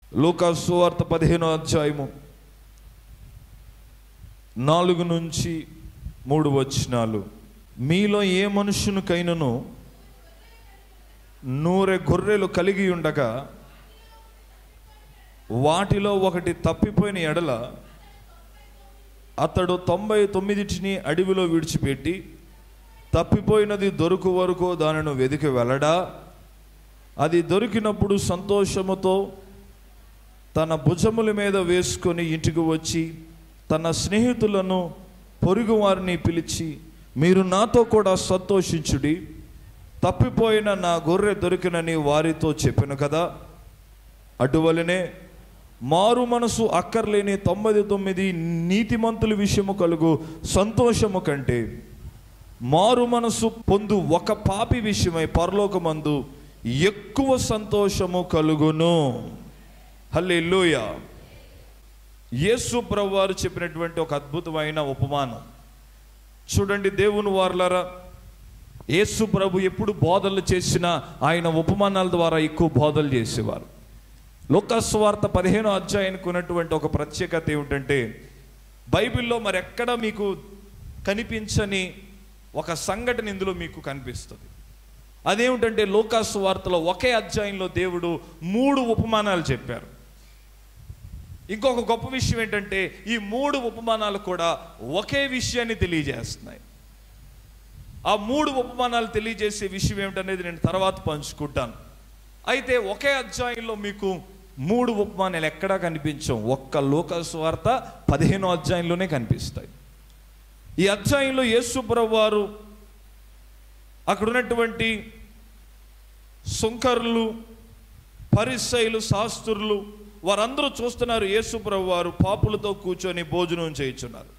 లూకా సువార్త పదిహేనో అధ్యాయము నాలుగు నుంచి మూడు వచనాలు మీలో ఏ మనుషునికైనను నూరె గొర్రెలు కలిగి ఉండగా వాటిలో ఒకటి తప్పిపోయిన ఎడల అతడు తొంభై తొమ్మిదిటిని అడవిలో విడిచిపెట్టి తప్పిపోయినది దొరుకు వరకు దానిని వెతికి వెళ్ళడా అది దొరికినప్పుడు సంతోషముతో తన భుజముల మీద వేసుకొని ఇంటికి వచ్చి తన స్నేహితులను పొరుగు వారిని పిలిచి మీరు నాతో కూడా సంతోషించుడి తప్పిపోయిన నా గొర్రె దొరికినని వారితో చెప్పాను కదా అటువలనే మారు మనసు అక్కర్లేని తొంభై తొమ్మిది నీతిమంతుల విషయము కలుగు సంతోషము కంటే మారు మనసు పొందు ఒక పాపి విషయమై పరలోకమందు ఎక్కువ సంతోషము కలుగును హల్లెలూయ యేసు ప్రభు వారు చెప్పినటువంటి ఒక అద్భుతమైన ఉపమానం చూడండి దేవుని వార్లరా యేసు ప్రభు ఎప్పుడు బోధనలు చేసినా ఆయన ఉపమానాల ద్వారా ఎక్కువ బోధనలు చేసేవారు లోకస్వార్త పదిహేనో అధ్యాయానికి ఉన్నటువంటి ఒక ప్రత్యేకత ఏమిటంటే బైబిల్లో మరి ఎక్కడ మీకు కనిపించని ఒక సంఘటన ఇందులో మీకు కనిపిస్తుంది అదేమిటంటే లోకాసు వార్తలో ఒకే అధ్యాయంలో దేవుడు మూడు ఉపమానాలు చెప్పారు ఇంకొక గొప్ప విషయం ఏంటంటే ఈ మూడు ఉపమానాలు కూడా ఒకే విషయాన్ని తెలియజేస్తున్నాయి ఆ మూడు ఉపమానాలు తెలియజేసే విషయం ఏమిటనేది నేను తర్వాత పంచుకుంటాను అయితే ఒకే అధ్యాయంలో మీకు మూడు ఉపమానాలు ఎక్కడా కనిపించవు ఒక్క లోకస్వార్త పదిహేనో అధ్యాయంలోనే కనిపిస్తాయి ఈ అధ్యాయంలో యేసుప్రభు వారు అక్కడ ఉన్నటువంటి సుంకరులు పరిసైలు శాస్త్రులు వారందరూ చూస్తున్నారు యేసుప్రభు వారు పాపులతో కూర్చొని భోజనం చేయించున్నారు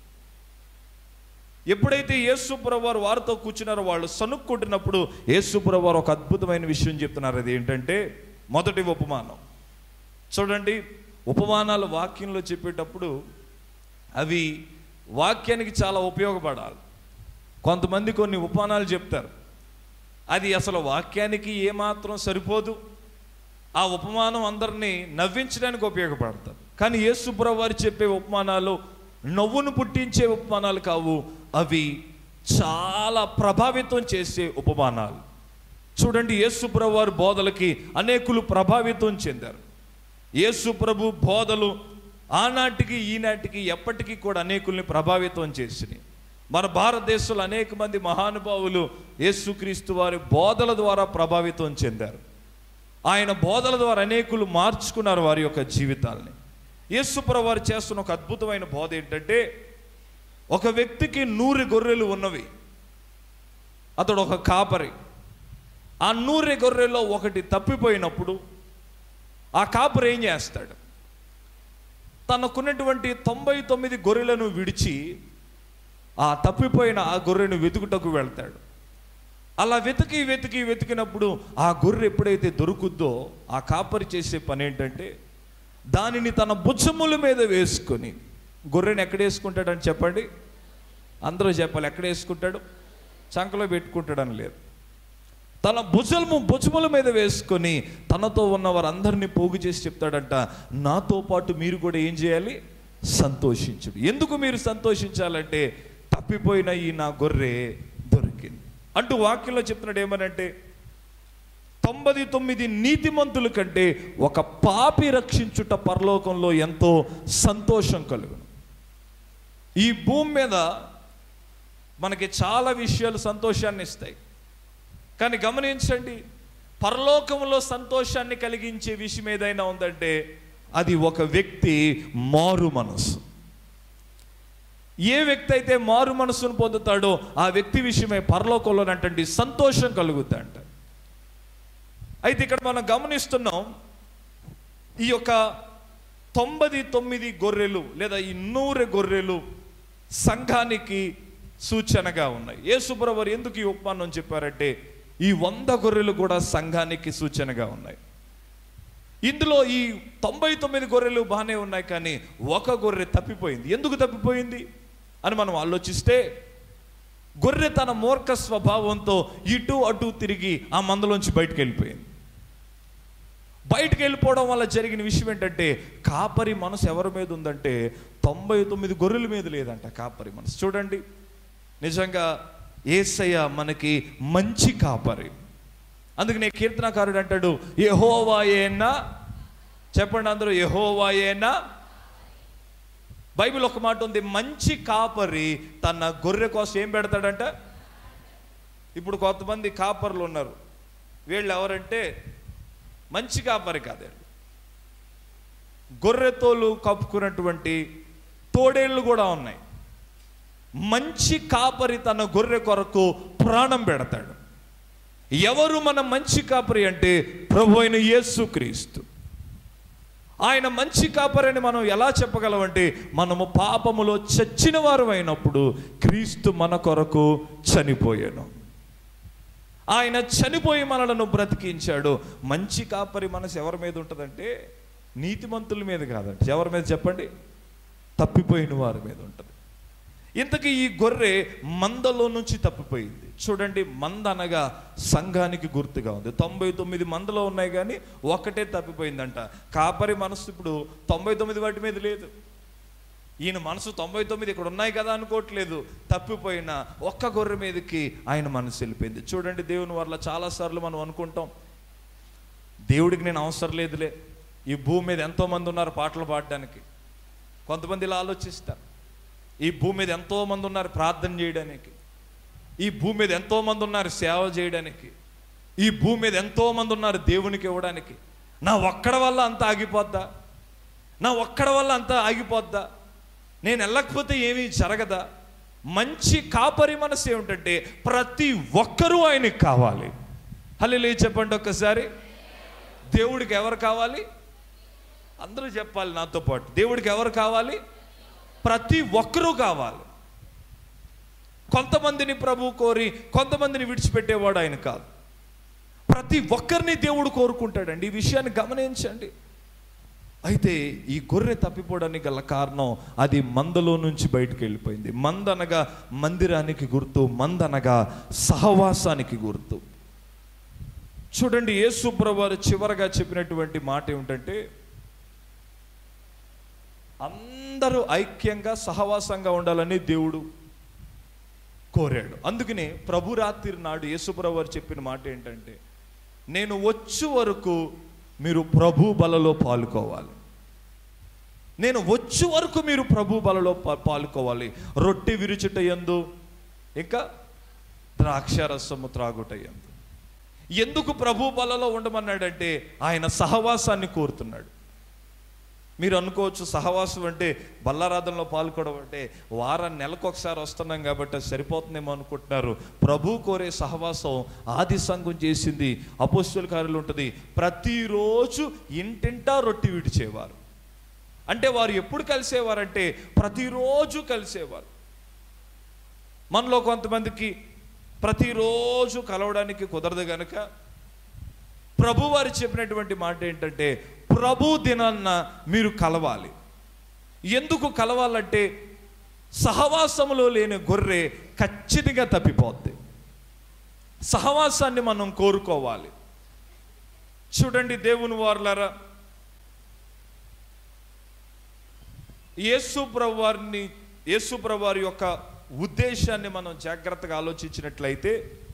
ఎప్పుడైతే యేసుప్రభు వారు వారితో కూర్చున్నారో వాళ్ళు సనుక్కుంటున్నప్పుడు యేసుప్రభు వారు ఒక అద్భుతమైన విషయం చెప్తున్నారు అది ఏంటంటే మొదటి ఉపమానం చూడండి ఉపమానాలు వాక్యంలో చెప్పేటప్పుడు అవి వాక్యానికి చాలా ఉపయోగపడాలి కొంతమంది కొన్ని ఉపమానాలు చెప్తారు అది అసలు వాక్యానికి ఏమాత్రం సరిపోదు ఆ ఉపమానం అందరినీ నవ్వించడానికి ఉపయోగపడతారు కానీ యేసుప్రభు వారు చెప్పే ఉపమానాలు నవ్వును పుట్టించే ఉపమానాలు కావు అవి చాలా ప్రభావితం చేసే ఉపమానాలు చూడండి యేసుప్రభు వారి బోధలకి అనేకులు ప్రభావితం చెందారు యేసుప్రభు బోధలు ఆనాటికి ఈనాటికి ఎప్పటికీ కూడా అనేకుల్ని ప్రభావితం చేసినాయి మన భారతదేశంలో అనేక మంది మహానుభావులు యేసుక్రీస్తు వారి బోధల ద్వారా ప్రభావితం చెందారు ఆయన బోధల ద్వారా అనేకులు మార్చుకున్నారు వారి యొక్క జీవితాల్ని యేసుప్రభు వారు చేస్తున్న ఒక అద్భుతమైన బోధ ఏంటంటే ఒక వ్యక్తికి నూరు గొర్రెలు ఉన్నవి అతడు ఒక కాపరి ఆ నూరు గొర్రెల్లో ఒకటి తప్పిపోయినప్పుడు ఆ కాపరి ఏం చేస్తాడు తనకున్నటువంటి తొంభై తొమ్మిది గొర్రెలను విడిచి ఆ తప్పిపోయిన ఆ గొర్రెను వెతుకుటకు వెళ్తాడు అలా వెతికి వెతికి వెతికినప్పుడు ఆ గొర్రె ఎప్పుడైతే దొరుకుద్దో ఆ కాపరి చేసే పని ఏంటంటే దానిని తన భుజముల మీద వేసుకొని గొర్రెని ఎక్కడ వేసుకుంటాడని చెప్పండి అందరూ చెప్పాలి ఎక్కడ వేసుకుంటాడు చంకలో పెట్టుకుంటాడని లేదు తన భుజము భుజముల మీద వేసుకొని తనతో ఉన్న వారందరినీ పోగు చేసి చెప్తాడంట నాతో పాటు మీరు కూడా ఏం చేయాలి సంతోషించుడు ఎందుకు మీరు సంతోషించాలంటే తప్పిపోయిన ఈ నా గొర్రె దొరికింది అంటూ వాక్యంలో చెప్తున్నాడు ఏమనంటే తొంభై తొమ్మిది నీతిమంతుల కంటే ఒక పాపి రక్షించుట పరలోకంలో ఎంతో సంతోషం కలుగును ఈ భూమి మీద మనకి చాలా విషయాలు సంతోషాన్ని ఇస్తాయి కానీ గమనించండి పరలోకంలో సంతోషాన్ని కలిగించే విషయం ఏదైనా ఉందంటే అది ఒక వ్యక్తి మారు మనసు ఏ వ్యక్తి అయితే మారు మనసును పొందుతాడో ఆ వ్యక్తి విషయమే పరలోకంలోనంటండి సంతోషం కలుగుతాయంట అయితే ఇక్కడ మనం గమనిస్తున్నాం ఈ యొక్క తొంభై తొమ్మిది గొర్రెలు లేదా ఈ నూరు గొర్రెలు సంఘానికి సూచనగా ఉన్నాయి యేసుప్రభు ఎందుకు ఈ ఉపమానం చెప్పారంటే ఈ వంద గొర్రెలు కూడా సంఘానికి సూచనగా ఉన్నాయి ఇందులో ఈ తొంభై తొమ్మిది గొర్రెలు బాగానే ఉన్నాయి కానీ ఒక గొర్రె తప్పిపోయింది ఎందుకు తప్పిపోయింది అని మనం ఆలోచిస్తే గొర్రె తన మూర్ఖ స్వభావంతో ఇటు అటు తిరిగి ఆ మందలోంచి బయటకు వెళ్ళిపోయింది బయటికి వెళ్ళిపోవడం వల్ల జరిగిన విషయం ఏంటంటే కాపరి మనసు ఎవరి మీద ఉందంటే తొంభై తొమ్మిది గొర్రెల మీద లేదంట కాపరి మనసు చూడండి నిజంగా ఏసయ్య మనకి మంచి కాపరి అందుకనే కీర్తనకారుడు అంటాడు యెహోవాయేనా చెప్పండి అందరూ యెహోవాయేనా బైబిల్ ఒక మాట ఉంది మంచి కాపరి తన గొర్రె కోసం ఏం పెడతాడంట ఇప్పుడు కొంతమంది కాపర్లు ఉన్నారు వీళ్ళు ఎవరంటే మంచి కాపరి కాదు వీళ్ళు. గొర్రెతోలు కప్పుకున్నటువంటి తోడేళ్ళు కూడా ఉన్నాయి మంచి కాపరి తన గొర్రె కొరకు ప్రాణం పెడతాడు ఎవరు మన మంచి కాపరి అంటే ప్రభు అయిన యేసుక్రీస్తు ఆయన మంచి కాపరని మనం ఎలా చెప్పగలమంటే మనము పాపములో చచ్చిన వారు అయినప్పుడు క్రీస్తు మన కొరకు చనిపోయాను ఆయన చనిపోయి మనలను బ్రతికించాడు మంచి కాపరి మనసు ఎవరి మీద ఉంటుందంటే నీతిమంతుల మీద కాదండి ఎవరి మీద చెప్పండి తప్పిపోయిన వారి మీద ఉంటుంది ఇంతకీ ఈ గొర్రె మందలో నుంచి తప్పిపోయింది చూడండి మంద అనగా సంఘానికి గుర్తుగా ఉంది తొంభై తొమ్మిది మందలో ఉన్నాయి కానీ ఒక్కటే తప్పిపోయిందంట కాపరి మనసు ఇప్పుడు తొంభై తొమ్మిది వాటి మీద లేదు ఈయన మనసు తొంభై తొమ్మిది ఇక్కడ ఉన్నాయి కదా అనుకోవట్లేదు తప్పిపోయిన ఒక్క గొర్రె మీదకి ఆయన మనసు వెళ్ళిపోయింది చూడండి దేవుని వల్ల చాలాసార్లు మనం అనుకుంటాం దేవుడికి నేను అవసరం లేదులే ఈ భూమి మీద ఎంతోమంది ఉన్నారు పాటలు పాడడానికి కొంతమంది ఇలా ఆలోచిస్తారు ఈ భూమి మీద ఎంతో మంది ఉన్నారు ప్రార్థన చేయడానికి ఈ భూమి మీద ఎంతో మంది ఉన్నారు సేవ చేయడానికి ఈ భూమి మీద ఎంతో మంది ఉన్నారు దేవునికి ఇవ్వడానికి నా ఒక్కడ వల్ల అంత ఆగిపోద్దా నా ఒక్కడ వల్ల అంత ఆగిపోద్దా నేను వెళ్ళకపోతే ఏమీ జరగదా మంచి కాపరి మనసు ఏమిటంటే ప్రతి ఒక్కరూ ఆయనకి కావాలి హలో చెప్పండి ఒక్కసారి దేవుడికి ఎవరు కావాలి అందరూ చెప్పాలి నాతో పాటు దేవుడికి ఎవరు కావాలి ప్రతి ఒక్కరూ కావాలి కొంతమందిని ప్రభు కోరి కొంతమందిని విడిచిపెట్టేవాడు ఆయన కాదు ప్రతి ఒక్కరిని దేవుడు కోరుకుంటాడండి ఈ విషయాన్ని గమనించండి అయితే ఈ గొర్రె తప్పిపోవడానికి గల కారణం అది మందలో నుంచి బయటకు వెళ్ళిపోయింది మంద అనగా మందిరానికి గుర్తు మంద అనగా సహవాసానికి గుర్తు చూడండి యేసుప్రభు చివరగా చెప్పినటువంటి మాట ఏమిటంటే అందరూ ఐక్యంగా సహవాసంగా ఉండాలని దేవుడు కోరాడు అందుకనే ప్రభు రాత్రి నాడు యేసుప్రభు వారు చెప్పిన మాట ఏంటంటే నేను వచ్చు వరకు మీరు ప్రభు బలలో పాలుకోవాలి నేను వచ్చు వరకు మీరు ప్రభు బలలో పా- పాలుకోవాలి రొట్టె విరుచుట యందు ఇంకా ద్రాక్షారసము త్రాగుట యందు ఎందుకు ప్రభు బలలో ఉండమన్నాడంటే ఆయన సహవాసాన్ని కోరుతున్నాడు మీరు అనుకోవచ్చు సహవాసం అంటే బల్లారాధనలో పాల్గొనడం అంటే వారం నెలకు ఒకసారి వస్తున్నాం కాబట్టి అది సరిపోతుందేమో అనుకుంటున్నారు ప్రభు కోరే సహవాసం ఆది సంఘం చేసింది అపోస్తుల కార్యాలు ఉంటుంది ప్రతిరోజు ఇంటింటా రొట్టి విడిచేవారు అంటే వారు ఎప్పుడు కలిసేవారంటే ప్రతిరోజు కలిసేవారు మనలో కొంతమందికి ప్రతిరోజు కలవడానికి కుదరదు గనుక ప్రభు వారు చెప్పినటువంటి మాట ఏంటంటే ప్రభు దినాన్న మీరు కలవాలి ఎందుకు కలవాలంటే సహవాసములో లేని గొర్రె ఖచ్చితంగా తప్పిపోద్ది సహవాసాన్ని మనం కోరుకోవాలి చూడండి దేవుని వారులారా యేసు ప్రభు వారిని యేసు ప్రభు వారి యొక్క ఉద్దేశాన్ని మనం జాగ్రత్తగా ఆలోచించినట్లయితే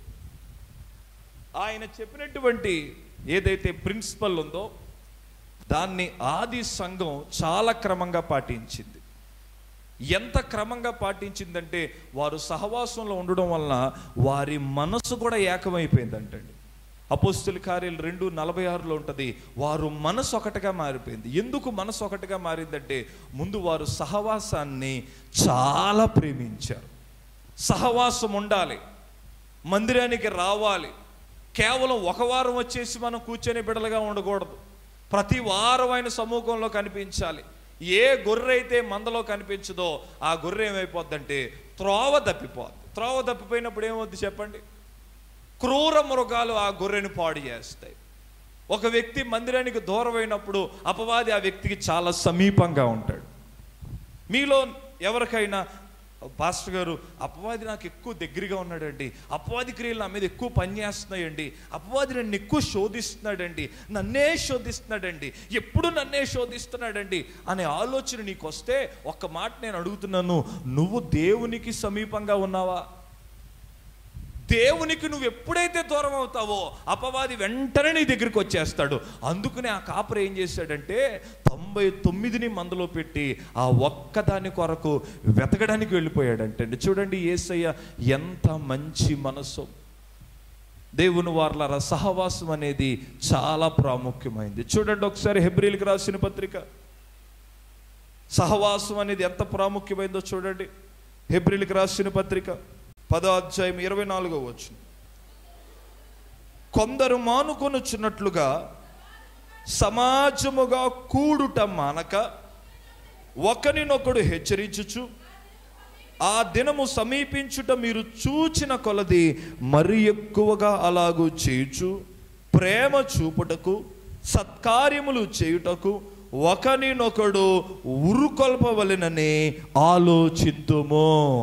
ఆయన చెప్పినటువంటి ఏదైతే ప్రిన్సిపల్ ఉందో దాన్ని ఆది సంఘం చాలా క్రమంగా పాటించింది ఎంత క్రమంగా పాటించిందంటే వారు సహవాసంలో ఉండడం వలన వారి మనసు కూడా ఏకమైపోయిందంటండి అపోస్తుల కార్యాలు రెండు నలభై ఆరులో ఉంటుంది వారు మనసు ఒకటిగా మారిపోయింది ఎందుకు మనసు ఒకటిగా మారిందంటే ముందు వారు సహవాసాన్ని చాలా ప్రేమించారు సహవాసం ఉండాలి మందిరానికి రావాలి కేవలం ఒక వారం వచ్చేసి మనం కూర్చొని బిడలుగా ఉండకూడదు ప్రతి వారం ఆయన సమూహంలో కనిపించాలి ఏ గొర్రె అయితే మందలో కనిపించదో ఆ గొర్రె ఏమైపోద్దంటే త్రోవ తప్పిపోద్ది త్రోవ తప్పిపోయినప్పుడు ఏమవుద్ది చెప్పండి క్రూర మృగాలు ఆ గొర్రెని పాడు చేస్తాయి ఒక వ్యక్తి మందిరానికి దూరమైనప్పుడు అపవాది ఆ వ్యక్తికి చాలా సమీపంగా ఉంటాడు మీలో ఎవరికైనా పాస్టర్ గారు అపవాది నాకు ఎక్కువ దగ్గరగా ఉన్నాడండి అపవాది క్రియలు నా మీద ఎక్కువ పనిచేస్తున్నాయండి అపవాది నన్ను ఎక్కువ శోధిస్తున్నాడండి నన్నే శోధిస్తున్నాడండి ఎప్పుడు నన్నే శోధిస్తున్నాడండి అనే ఆలోచన నీకు వస్తే ఒక్క మాట నేను అడుగుతున్నాను నువ్వు దేవునికి సమీపంగా ఉన్నావా దేవునికి నువ్వు ఎప్పుడైతే దూరం అవుతావో అపవాది వెంటనే నీ దగ్గరికి వచ్చేస్తాడు అందుకనే ఆ కాపరి ఏం చేశాడంటే తొంభై తొమ్మిదిని మందులో పెట్టి ఆ ఒక్కదాని కొరకు వెతకడానికి వెళ్ళిపోయాడంటే చూడండి ఏసయ్య ఎంత మంచి మనసు దేవుని వార్లారా సహవాసం అనేది చాలా ప్రాముఖ్యమైంది చూడండి ఒకసారి హెబ్రిల్కి రాసిన పత్రిక సహవాసం అనేది ఎంత ప్రాముఖ్యమైందో చూడండి హెబ్రిల్కి రాసిన పత్రిక పదో అధ్యాయం ఇరవై నాలుగో వచ్చు కొందరు మానుకొనుచున్నట్లుగా సమాజముగా కూడుట మానక ఒకరినొకడు హెచ్చరించుచు ఆ దినము సమీపించుట మీరు చూచిన కొలది మరి ఎక్కువగా అలాగూ చేయుచు ప్రేమ చూపుటకు సత్కార్యములు చేయుటకు ఒకరినొకడు ఉరుకొల్పవలెనని ఆలోచిద్దుము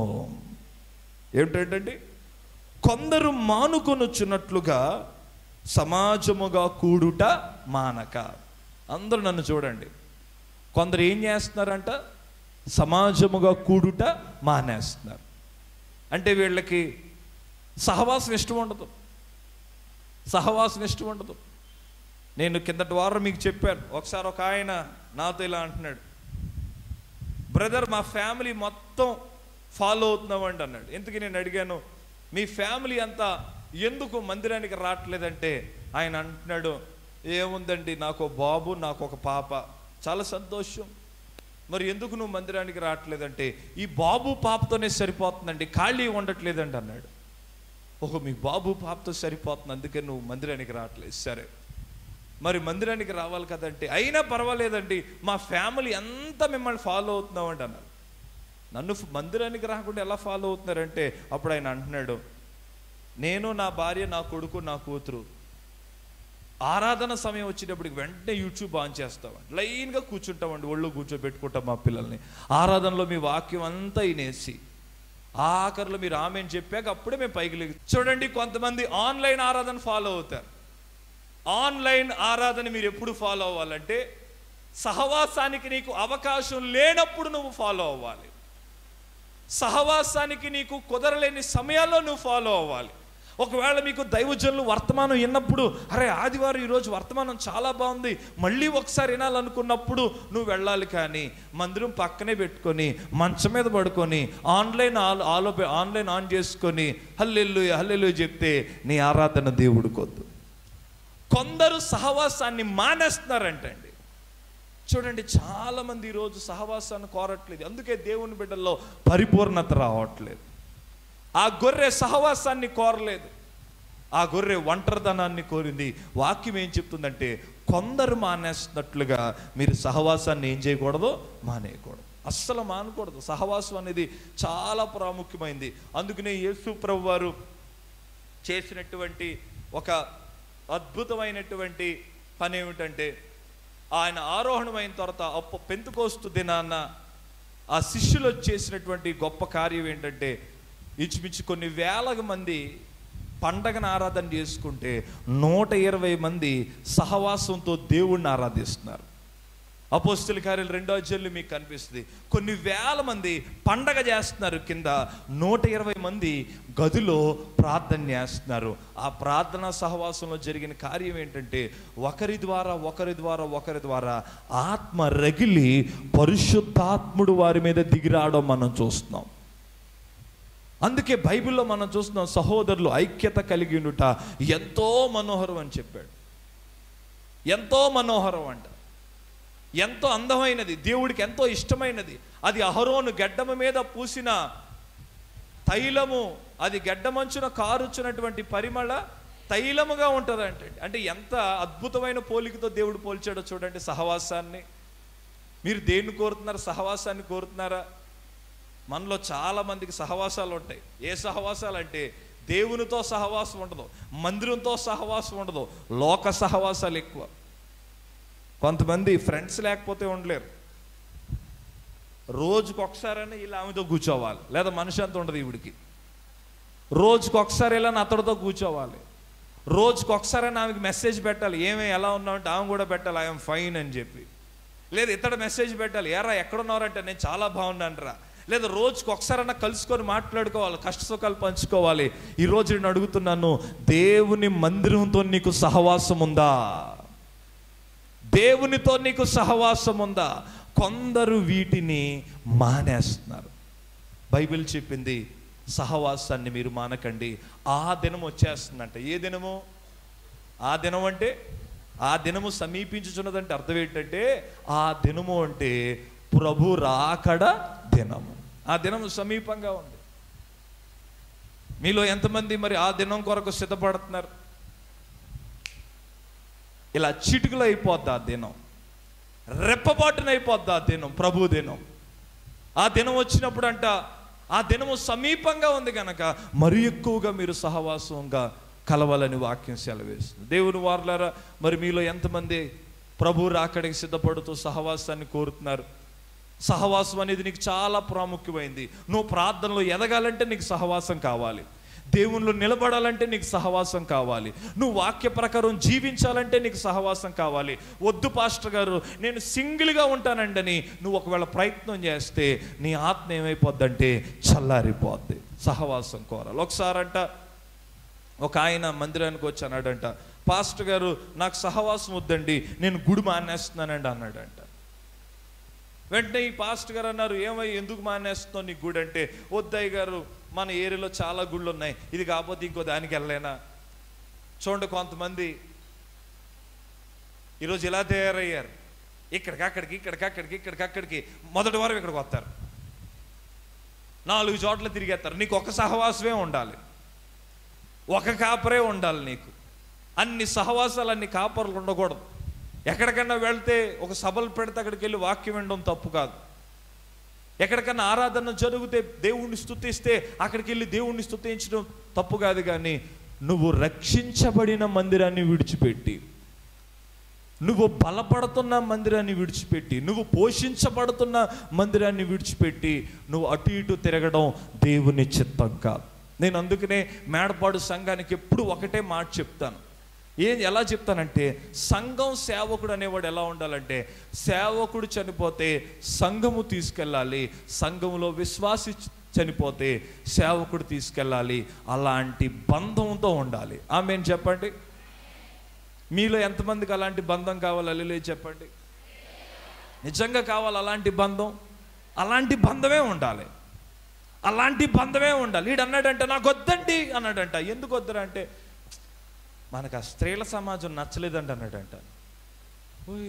ఏమిటంటే కొందరు మానుకొనొచ్చున్నట్లుగా సమాజముగా కూడుట మానక అందరూ నన్ను చూడండి కొందరు ఏం చేస్తున్నారంట సమాజముగా కూడుట మానేస్తున్నారు అంటే వీళ్ళకి సహవాసం ఇష్టం ఉండదు సహవాసం ఇష్టం ఉండదు నేను కిందటి వారం మీకు చెప్పాను ఒకసారి ఒక ఆయన నాతో ఇలా అంటున్నాడు బ్రదర్ మా ఫ్యామిలీ మొత్తం ఫాలో అవుతున్నామండి అన్నాడు ఎందుకు నేను అడిగాను మీ ఫ్యామిలీ అంతా ఎందుకు మందిరానికి రావట్లేదంటే ఆయన అంటున్నాడు ఏముందండి నాకు ఒక బాబు నాకు ఒక పాప చాలా సంతోషం మరి ఎందుకు నువ్వు మందిరానికి రావట్లేదంటే ఈ బాబు పాపతోనే సరిపోతుందండి ఖాళీ ఉండట్లేదండి అన్నాడు ఓహో మీ బాబు పాపతో సరిపోతుంది అందుకే నువ్వు మందిరానికి రావట్లేదు సరే మరి మందిరానికి రావాలి కదంటే అయినా పర్వాలేదండి మా ఫ్యామిలీ అంతా మిమ్మల్ని ఫాలో అవుతున్నామండి అన్నారు నన్ను ఫ్- మందిరానికి రాకుండా ఎలా ఫాలో అవుతున్నారంటే అప్పుడు ఆయన అంటున్నాడు నేను నా భార్య నా కొడుకు నా కూతురు ఆరాధన సమయం వచ్చేటప్పటికి వెంటనే యూట్యూబ్ ఆన్ చేస్తామండి లైన్గా కూర్చుంటామండి ఒళ్ళు కూర్చోబెట్టుకుంటాం మా పిల్లల్ని ఆరాధనలో మీ వాక్యం అంతా వినేసి ఆఖరిలో మీరు ఆమె అని చెప్పాక అప్పుడే మేము పైకి లేచి చూడండి కొంతమంది ఆన్లైన్ ఆరాధన ఫాలో అవుతారు ఆన్లైన్ ఆరాధన మీరు ఎప్పుడు ఫాలో అవ్వాలంటే సహవాసానికి నీకు అవకాశం లేనప్పుడు నువ్వు ఫాలో అవ్వాలి సహవాసానికి నీకు కుదరలేని సమయాల్లో నువ్వు ఫాలో అవ్వాలి ఒకవేళ మీకు దైవజనులు వర్తమానం విన్నప్పుడు అరే ఆదివారం ఈరోజు వర్తమానం చాలా బాగుంది మళ్ళీ ఒకసారి వినాలనుకున్నప్పుడు నువ్వు వెళ్ళాలి కానీ మందిరం పక్కనే పెట్టుకొని మంచం మీద పడుకొని ఆన్లైన్ ఆలో ఆలో ఆన్లైన్ ఆన్ చేసుకొని హల్లెల్లు హల్లెల్లు చెప్తే నీ ఆరాధన దేవుడికొద్దు కొందరు సహవాసాన్ని మానేస్తున్నారంటండి చూడండి చాలా మంది ఈరోజు సహవాసాన్ని కోరట్లేదు అందుకే దేవుని బిడ్డల్లో పరిపూర్ణత రావట్లేదు ఆ గొర్రె సహవాసాన్ని కోరలేదు ఆ గొర్రె ఒంటరిదనాన్ని కోరింది వాక్యం ఏం చెప్తుందంటే కొందరు మానేస్తున్నట్లుగా మీరు సహవాసాన్ని ఏం చేయకూడదు మానేయకూడదు అస్సలు మానకూడదు సహవాసం అనేది చాలా ప్రాముఖ్యమైంది అందుకనే యేసు ప్రభు వారు చేసినటువంటి ఒక అద్భుతమైనటువంటి పని ఏమిటంటే ఆయన ఆరోహణమైన తర్వాత అప్పు పెంతుకోస్తు దినాన్న ఆ శిష్యులు చేసినటువంటి గొప్ప కార్యం ఏంటంటే ఇంచుమించు కొన్ని వేల మంది పండగను ఆరాధన చేసుకుంటే నూట ఇరవై మంది సహవాసంతో దేవుణ్ణి ఆరాధిస్తున్నారు అపోస్తుల కార్యాలు రెండో అధ్యాయులు మీకు కనిపిస్తుంది కొన్ని వేల మంది పండగ చేస్తున్నారు కింద నూట ఇరవై మంది గదిలో ప్రార్థన చేస్తున్నారు ఆ ప్రార్థన సహవాసంలో జరిగిన కార్యం ఏంటంటే ఒకరి ద్వారా ఒకరి ద్వారా ఒకరి ద్వారా ఆత్మ రగిలి పరిశుద్ధాత్ముడు వారి మీద దిగిరావడం మనం చూస్తున్నాం అందుకే బైబిల్లో మనం చూస్తున్నాం సహోదరులు ఐక్యత కలిగి ఉండుట ఎంతో మనోహరం అని చెప్పాడు ఎంతో మనోహరం అంట ఎంతో అందమైనది దేవుడికి ఎంతో ఇష్టమైనది అది అహరోను గడ్డమ మీద పూసిన తైలము అది గడ్డమంచున కారుచున్నటువంటి పరిమళ తైలముగా ఉంటుందంటే అంటే ఎంత అద్భుతమైన పోలికతో దేవుడు పోల్చాడో చూడండి సహవాసాన్ని మీరు దేన్ని కోరుతున్నారు సహవాసాన్ని కోరుతున్నారా మనలో చాలా మందికి సహవాసాలు ఉంటాయి ఏ సహవాసాలు అంటే దేవునితో సహవాసం ఉండదు మందిరంతో సహవాసం ఉండదు లోక సహవాసాలు ఎక్కువ కొంతమంది ఫ్రెండ్స్ లేకపోతే ఉండలేరు రోజుకు ఒకసారైనా ఇలా ఆమెతో కూర్చోవాలి లేదా మనిషి అంత ఉండదు ఈవిడికి రోజుకు ఒకసారి ఇలా అతడితో కూర్చోవాలి రోజుకు ఒకసారైనా ఆమెకి మెసేజ్ పెట్టాలి ఏమే ఎలా ఉన్నావు అంటే ఆమె కూడా పెట్టాలి ఐఎమ్ ఫైన్ అని చెప్పి లేదు ఇతడు మెసేజ్ పెట్టాలి ఎరా ఎక్కడున్నారంటే నేను చాలా బాగున్నాను రా లేదా రోజుకు ఒకసారైనా కలుసుకొని మాట్లాడుకోవాలి కష్ట సుఖాలు పంచుకోవాలి ఈ రోజు నేను అడుగుతున్నాను దేవుని మందిరంతో నీకు సహవాసం ఉందా దేవునితో నీకు సహవాసం ఉందా కొందరు వీటిని మానేస్తున్నారు బైబిల్ చెప్పింది సహవాసాన్ని మీరు మానకండి ఆ దినం వచ్చేస్తుందంట ఏ దినము ఆ దినం అంటే ఆ దినము సమీపించుచున్నదంటే అర్థం ఏంటంటే ఆ దినము అంటే ప్రభు రాకడ దినము ఆ దినము సమీపంగా ఉంది మీలో ఎంతమంది మరి ఆ దినం కొరకు సిద్ధపడుతున్నారు ఇలా చిటుకులు అయిపోద్ది ఆ దినం రెప్పపాటున అయిపోద్ది ఆ దినం ప్రభు దినం ఆ దినం వచ్చినప్పుడు అంట ఆ దినము సమీపంగా ఉంది కనుక మరి ఎక్కువగా మీరు సహవాసంగా కలవాలని వాక్యం సెలవేస్తుంది దేవుని వారులారా మరి మీలో ఎంతమంది ప్రభు రాకడికి సిద్ధపడుతూ సహవాసాన్ని కోరుతున్నారు సహవాసం అనేది నీకు చాలా ప్రాముఖ్యమైంది నువ్వు ప్రార్థనలో ఎదగాలంటే నీకు సహవాసం కావాలి దేవునిలో నిలబడాలంటే నీకు సహవాసం కావాలి నువ్వు వాక్య ప్రకారం జీవించాలంటే నీకు సహవాసం కావాలి వద్దు పాస్టర్ గారు నేను సింగిల్గా ఉంటానండని నువ్వు ఒకవేళ ప్రయత్నం చేస్తే నీ ఆత్మ ఏమైపోద్దంటే చల్లారిపోద్ది సహవాసం కోరాలి ఒకసారంట ఒక ఆయన మందిరానికి వచ్చి అన్నాడంట పాస్టర్ గారు నాకు సహవాసం వద్దండి నేను గుడి మానేస్తున్నానండి అన్నాడంట వెంటనే ఈ పాస్ట్ గారు అన్నారు ఏమై ఎందుకు మానేస్తున్నావు నీ గుడి అంటే వద్దయ్య గారు మన ఏరియాలో చాలా గుళ్ళు ఉన్నాయి ఇది కాకపోతే ఇంకో దానికి వెళ్ళలేనా చూడండి కొంతమంది ఈరోజు ఇలా తయారయ్యారు ఇక్కడికి అక్కడికి ఇక్కడికి అక్కడికి ఇక్కడికి అక్కడికి మొదటి వారం ఇక్కడికి వస్తారు నాలుగు చోట్ల తిరిగేస్తారు నీకు ఒక సహవాసమే ఉండాలి ఒక కాపరే ఉండాలి నీకు అన్ని సహవాసాలు అన్ని కాపర్లు ఉండకూడదు ఎక్కడికన్నా వెళ్తే ఒక సభలు పెడితే అక్కడికి వెళ్ళి వాక్యం వినడం తప్పు కాదు ఎక్కడికన్నా ఆరాధన జరిగితే దేవుణ్ణి స్తుతిస్తే అక్కడికి వెళ్ళి దేవుణ్ణి స్తుతించడం తప్పు కాదు కానీ నువ్వు రక్షించబడిన మందిరాన్ని విడిచిపెట్టి నువ్వు బలపడుతున్న మందిరాన్ని విడిచిపెట్టి నువ్వు పోషించబడుతున్న మందిరాన్ని విడిచిపెట్టి నువ్వు అటు ఇటు తిరగడం దేవుని చిత్తం కాదు నేను అందుకనే మేడపాడు సంఘానికి ఎప్పుడు ఒకటే మాట చెప్తాను ఏం ఎలా చెప్తానంటే సంఘం సేవకుడు అనేవాడు ఎలా ఉండాలంటే సేవకుడు చనిపోతే సంఘము తీసుకెళ్ళాలి సంఘములో విశ్వాసి చనిపోతే సేవకుడు తీసుకెళ్ళాలి అలాంటి బంధంతో ఉండాలి ఆమె చెప్పండి మీలో ఎంతమందికి అలాంటి బంధం కావాలి అల్లులే చెప్పండి నిజంగా కావాలి అలాంటి బంధం అలాంటి బంధమే ఉండాలి అలాంటి బంధమే ఉండాలి వీడు అన్నాడంటే నాకు వద్దండి అన్నాడంట ఎందుకు వద్దరా అంటే మనకు ఆ స్త్రీల సమాజం నచ్చలేదంట అన్నాడంట ఓయ్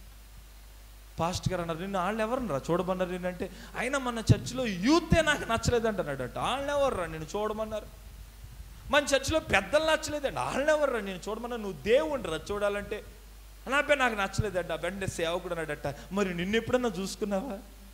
పాస్ట్ గారు అన్నారు నిన్ను వాళ్ళు ఎవరన్నారా చూడమన్నారు నేనంటే అయినా మన చర్చిలో యూతే నాకు నచ్చలేదంట అన్నాడంట వాళ్ళని ఎవర్రా నేను చూడమన్నారు మన చర్చిలో పెద్దలు నచ్చలేదండి వాళ్ళని ఎవర్రా నేను చూడమన్నా నువ్వు దేవుండ్రా చూడాలంటే నా పేరు నాకు నచ్చలేదంట వెంటనే సేవకుడు అన్నాడట మరి నిన్ను ఎప్పుడన్నా చూసుకున్నావా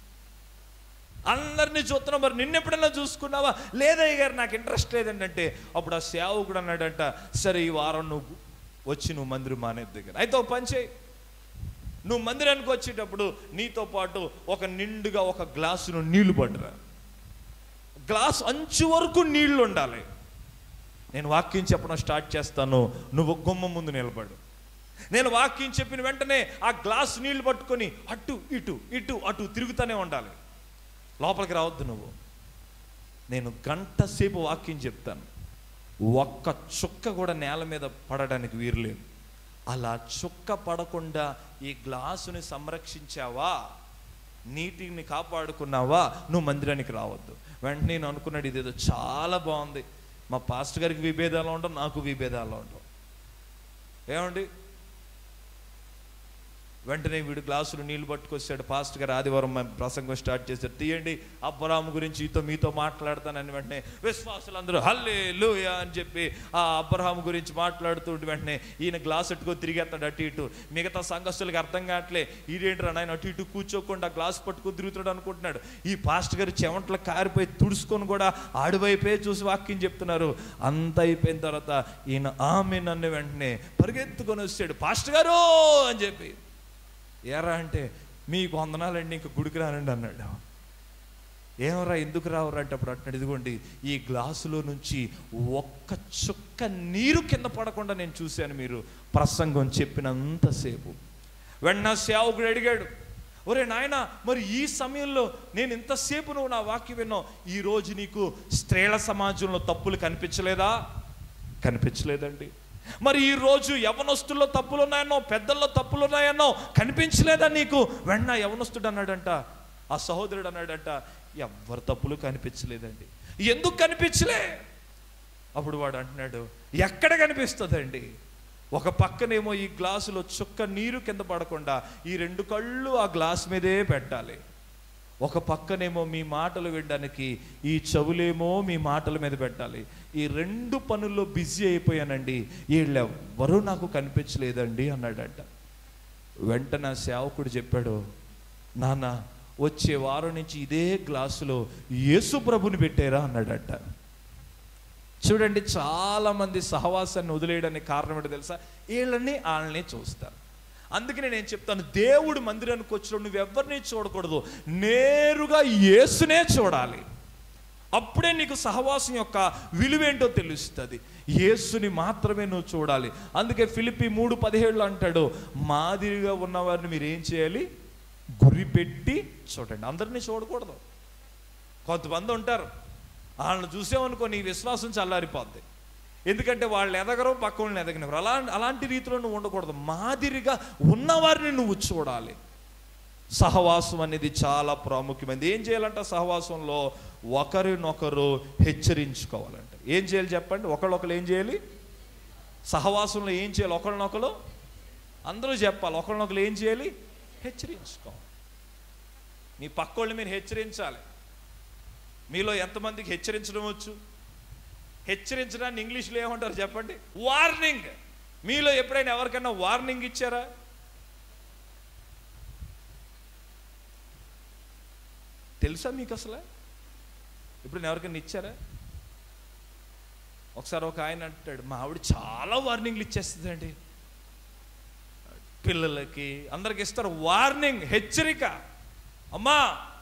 అందరినీ చూస్తున్నావు మరి నిన్ను ఎప్పుడన్నా చూసుకున్నావా లేదయ్య గారు నాకు ఇంట్రెస్ట్ లేదండి అంటే అప్పుడు ఆ సేవకుడు అన్నాడంట సరే ఈ వారం నువ్వు వచ్చి నువ్వు మందిరం మానే దగ్గర అయితే ఒక పని చేయి నువ్వు మందిరానికి వచ్చేటప్పుడు నీతో పాటు ఒక నిండుగా ఒక గ్లాసును నీళ్లు పట్టురా గ్లాస్ అంచు వరకు నీళ్లు ఉండాలి నేను వాక్యం చెప్పడం స్టార్ట్ చేస్తాను నువ్వు గుమ్మ ముందు నిలబడు నేను వాక్యం చెప్పిన వెంటనే ఆ గ్లాస్ నీళ్లు పట్టుకొని అటు ఇటు ఇటు అటు తిరుగుతూనే ఉండాలి లోపలికి రావద్దు నువ్వు నేను గంట సేపు వాక్యం చెప్తాను ఒక్క చుక్క కూడా నేల మీద పడడానికి వీరలేదు అలా చుక్క పడకుండా ఈ గ్లాసుని సంరక్షించావా నీటిని కాపాడుకున్నావా నువ్వు మందిరానికి రావద్దు వెంటనే నేను అనుకున్నాడు ఇదేదో చాలా బాగుంది మా పాస్టర్ గారికి విభేదాలు ఉండవు నాకు విభేదాలు ఉండవు ఏమండి వెంటనే వీడు గ్లాసులు నీళ్లు పట్టుకొచ్చాడు పాస్ట్ గారు ఆదివారం మన ప్రసంగం స్టార్ట్ చేశారు తీయండి అబ్బరాము గురించి ఈతో మీతో మాట్లాడతానని వెంటనే విశ్వాసులందరూ హల్లే లూయా అని చెప్పి ఆ అబ్రహాము గురించి మాట్లాడుతూ వెంటనే ఈయన గ్లాస్ ఎట్టుకొని తిరిగేస్తాడు అటు ఇటు మిగతా సంఘస్థులకి అర్థం కావట్లే ఈడేంట్రా నాయన అటు ఇటు కూర్చోకుండా గ్లాస్ పట్టుకొని తిరుగుతాడు అనుకుంటున్నాడు ఈ పాస్ట్ గారు చెమట్లు కారిపోయి తుడుచుకొని కూడా ఆడివైపే చూసి వాక్యం చెప్తున్నారు అంత అయిపోయిన తర్వాత ఈయన ఆమె నన్ను వెంటనే పరిగెత్తుకొని వచ్చాడు పాస్ట్ గారు అని చెప్పి ఎరా అంటే మీకు వందనాలండి ఇంక గుడికి రానండి అన్నాడు ఏమరా ఎందుకు రావరా అంటే అప్పుడు అంటున్నాడు ఇదిగోండి ఈ గ్లాసులో నుంచి ఒక్క చుక్క నీరు కింద పడకుండా నేను చూశాను మీరు ప్రసంగం చెప్పినంతసేపు వెన్న సేవకుడు అడిగాడు ఒరే నాయన మరి ఈ సమయంలో నేను ఇంతసేపు నువ్వు నా వాక్యం విన్నావు ఈ రోజు నీకు స్త్రీల సమాజంలో తప్పులు కనిపించలేదా కనిపించలేదండి మరి ఈ రోజు యవనస్తుల్లో తప్పులు ఉన్నాయన్నో పెద్దల్లో తప్పులు ఉన్నాయన్నో కనిపించలేదా నీకు వెన్న యవనస్తుడు అన్నాడంట ఆ సహోదరుడు అన్నాడంట ఎవ్వరు తప్పులు కనిపించలేదండి ఎందుకు కనిపించలే అప్పుడు వాడు అంటున్నాడు ఎక్కడ కనిపిస్తుందండి ఒక పక్కనేమో ఈ గ్లాసులో చుక్క నీరు కింద పడకుండా ఈ రెండు కళ్ళు ఆ గ్లాస్ మీదే పెట్టాలి ఒక పక్కనేమో మీ మాటలు వినడానికి ఈ చెవులేమో మీ మాటల మీద పెట్టాలి ఈ రెండు పనుల్లో బిజీ అయిపోయానండి వీళ్ళెవ్వరూ నాకు కనిపించలేదండి అన్నాడట వెంటనే సేవకుడు చెప్పాడు నాన్న వచ్చే వారం నుంచి ఇదే గ్లాసులో యేసు ప్రభుని పెట్టారా అన్నాడట చూడండి చాలా మంది సహవాసాన్ని వదిలేయడానికి కారణం ఏంటో తెలుసా వీళ్ళని వాళ్ళని చూస్తారు అందుకనే నేను చెప్తాను దేవుడు మందిరానికి వచ్చినప్పుడు నువ్వు ఎవరిని చూడకూడదు నేరుగా యేసునే చూడాలి అప్పుడే నీకు సహవాసం యొక్క విలువేంటో తెలుస్తుంది యేసుని మాత్రమే నువ్వు చూడాలి అందుకే ఫిలిపి మూడు పదిహేడులో అంటాడు మాదిరిగా ఉన్నవారిని మీరు ఏం చేయాలి గురి పెట్టి చూడండి అందరినీ చూడకూడదు కొంతమంది ఉంటారు వాళ్ళని చూసామనుకో నీ విశ్వాసం చల్లారిపోద్ది ఎందుకంటే వాళ్ళు ఎదగరు పక్క వాళ్ళని ఎదగనివ్వరు అలా అలాంటి రీతిలో నువ్వు ఉండకూడదు మాదిరిగా ఉన్నవారిని నువ్వు చూడాలి సహవాసం అనేది చాలా ప్రాముఖ్యమైనది ఏం చేయాలంట సహవాసంలో ఒకరినొకరు హెచ్చరించుకోవాలంట ఏం చేయాలి చెప్పండి ఒకళ్ళొకరు ఏం చేయాలి సహవాసంలో ఏం చేయాలి ఒకరినొకరు అందరూ చెప్పాలి ఒకరినొకరు ఏం చేయాలి హెచ్చరించుకోవాలి మీ పక్కోళ్ళని మీరు హెచ్చరించాలి మీలో ఎంతమందికి హెచ్చరించడం వచ్చు హెచ్చరించడాన్ని ఇంగ్లీష్లో ఏమంటారు చెప్పండి వార్నింగ్ మీలో ఎప్పుడైనా ఎవరికైనా వార్నింగ్ ఇచ్చారా తెలుసా మీకు అసలు ఇప్పుడు ఎవరికైనా ఇచ్చారా ఒకసారి ఒక ఆయన అంటాడు మా ఆవిడ చాలా వార్నింగ్లు ఇచ్చేస్తుందండి పిల్లలకి అందరికి ఇస్తారు వార్నింగ్ హెచ్చరిక అమ్మా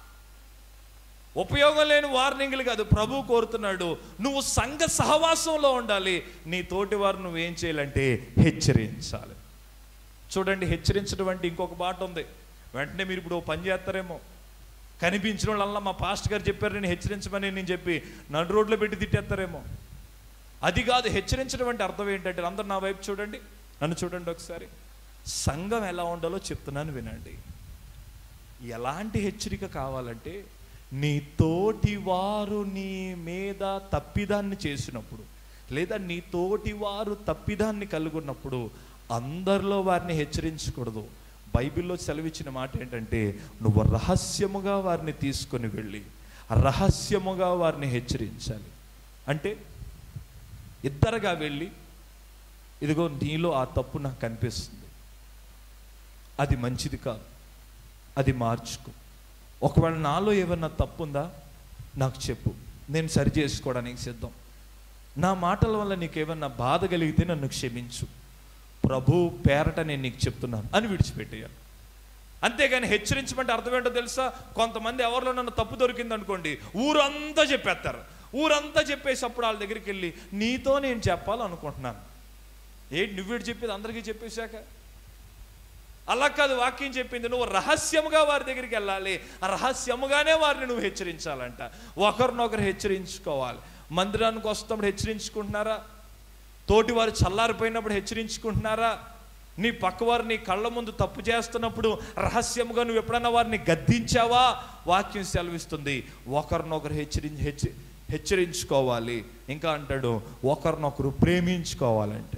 ఉపయోగం లేని వార్నింగ్లు కాదు ప్రభు కోరుతున్నాడు నువ్వు సంఘ సహవాసంలో ఉండాలి నీ తోటి వారు నువ్వేం చేయాలంటే హెచ్చరించాలి చూడండి హెచ్చరించడం అంటే ఇంకొక మాట ఉంది వెంటనే మీరు ఇప్పుడు ఓ పని చేస్తారేమో కనిపించిన వాళ్ళల్లా మా పాస్ట్ గారు చెప్పారు నేను హెచ్చరించమని నేను చెప్పి నడు రోడ్లో పెట్టి తిట్టేస్తారేమో అది కాదు హెచ్చరించడం అంటే అర్థం ఏంటంటే అందరు నా వైపు చూడండి నన్ను చూడండి ఒకసారి సంఘం ఎలా ఉండాలో చెప్తున్నాను వినండి ఎలాంటి హెచ్చరిక కావాలంటే నీ తోటి వారు నీ మీద తప్పిదాన్ని చేసినప్పుడు లేదా నీ తోటి వారు తప్పిదాన్ని కలుగున్నప్పుడు అందరిలో వారిని హెచ్చరించకూడదు బైబిల్లో సెలవిచ్చిన మాట ఏంటంటే నువ్వు రహస్యముగా వారిని తీసుకొని వెళ్ళి రహస్యముగా వారిని హెచ్చరించాలి అంటే ఇద్దరుగా వెళ్ళి ఇదిగో నీలో ఆ తప్పు నాకు కనిపిస్తుంది అది మంచిది కాదు అది మార్చుకో ఒకవేళ నాలో ఏమన్నా తప్పు ఉందా నాకు చెప్పు నేను సరి చేసుకోవడానికి సిద్ధం నా మాటల వల్ల నీకు ఏమన్నా బాధ కలిగితే నన్ను క్షమించు ప్రభు పేరట నేను నీకు చెప్తున్నాను అని విడిచిపెట్టేయాలి అంతేగాని హెచ్చరించమంటే అర్థం ఏంటో తెలుసా కొంతమంది ఎవరిలో నన్ను తప్పు దొరికింది అనుకోండి ఊరంతా చెప్పేస్తారు ఊరంతా చెప్పేసి అప్పుడు వాళ్ళ దగ్గరికి వెళ్ళి నీతో నేను చెప్పాలనుకుంటున్నాను ఏంటి నువ్వేడు చెప్పేది అందరికీ చెప్పేశాక అలా కాదు వాక్యం చెప్పింది నువ్వు రహస్యముగా వారి దగ్గరికి వెళ్ళాలి ఆ రహస్యముగానే వారిని నువ్వు హెచ్చరించాలంట ఒకరినొకరు హెచ్చరించుకోవాలి మందిరానికి వస్తున్నప్పుడు హెచ్చరించుకుంటున్నారా తోటి వారు చల్లారిపోయినప్పుడు హెచ్చరించుకుంటున్నారా నీ పక్కవారు నీ కళ్ళ ముందు తప్పు చేస్తున్నప్పుడు రహస్యముగా నువ్వు ఎప్పుడన్నా వారిని గద్దించావా వాక్యం సెలవిస్తుంది ఒకరినొకరు హెచ్చరించి హెచ్చ హెచ్చరించుకోవాలి ఇంకా అంటాడు ఒకరినొకరు ప్రేమించుకోవాలంటే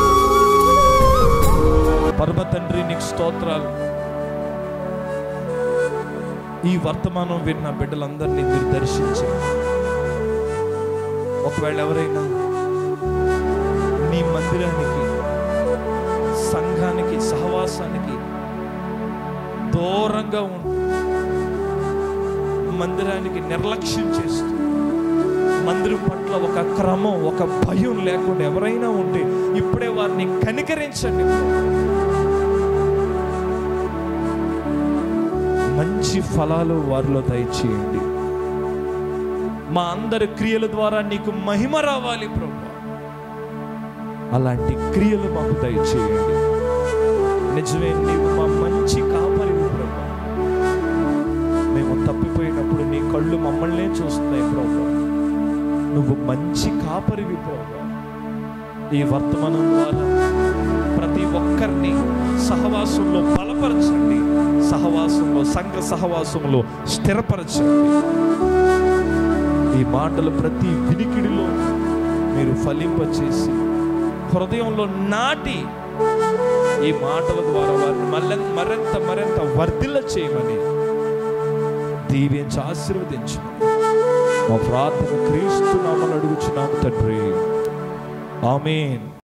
పరమ తండ్రి నీకు స్తోత్రాలు ఈ వర్తమానం విన్న బిడ్డలందరినీ మీరు దర్శించి ఒకవేళ ఎవరైనా నీ మందిరానికి సంఘానికి సహవాసానికి దూరంగా ఉంటూ మందిరానికి నిర్లక్ష్యం చేస్తూ మందిరం పట్ల ఒక క్రమం ఒక భయం లేకుండా ఎవరైనా ఉంటే ఇప్పుడే వారిని కనికరించండి మంచి ఫలాలు వారిలో దయచేయండి మా అందరి క్రియల ద్వారా నీకు మహిమ రావాలి ప్రభు అలాంటి క్రియలు మాకు దయచేయండి నిజమే నీవు మా మంచి కాపరివి ప్రభు మేము తప్పిపోయినప్పుడు నీ కళ్ళు మమ్మల్నే చూస్తున్నాయి ప్రభు నువ్వు మంచి కాపరివి ప్రభు ఈ వర్తమానం ద్వారా ప్రతి ఒక్కరిని సహవాసంలో బలపరచండి సహవాసంలో సంఘ సహవాసంలో స్థిరపరచండి ఈ మాటలు ప్రతి వినికిడిలో మీరు ఫలింపచేసి హృదయంలో నాటి ఈ మాటల ద్వారా వారిని మళ్ళీ మరింత మరింత వర్ధిల్ల చేయమని దీవించి ఆశీర్వదించమని మా ప్రార్థన క్రీస్తు నామని అడుగుచున్నాము తండ్రి ఆమెన్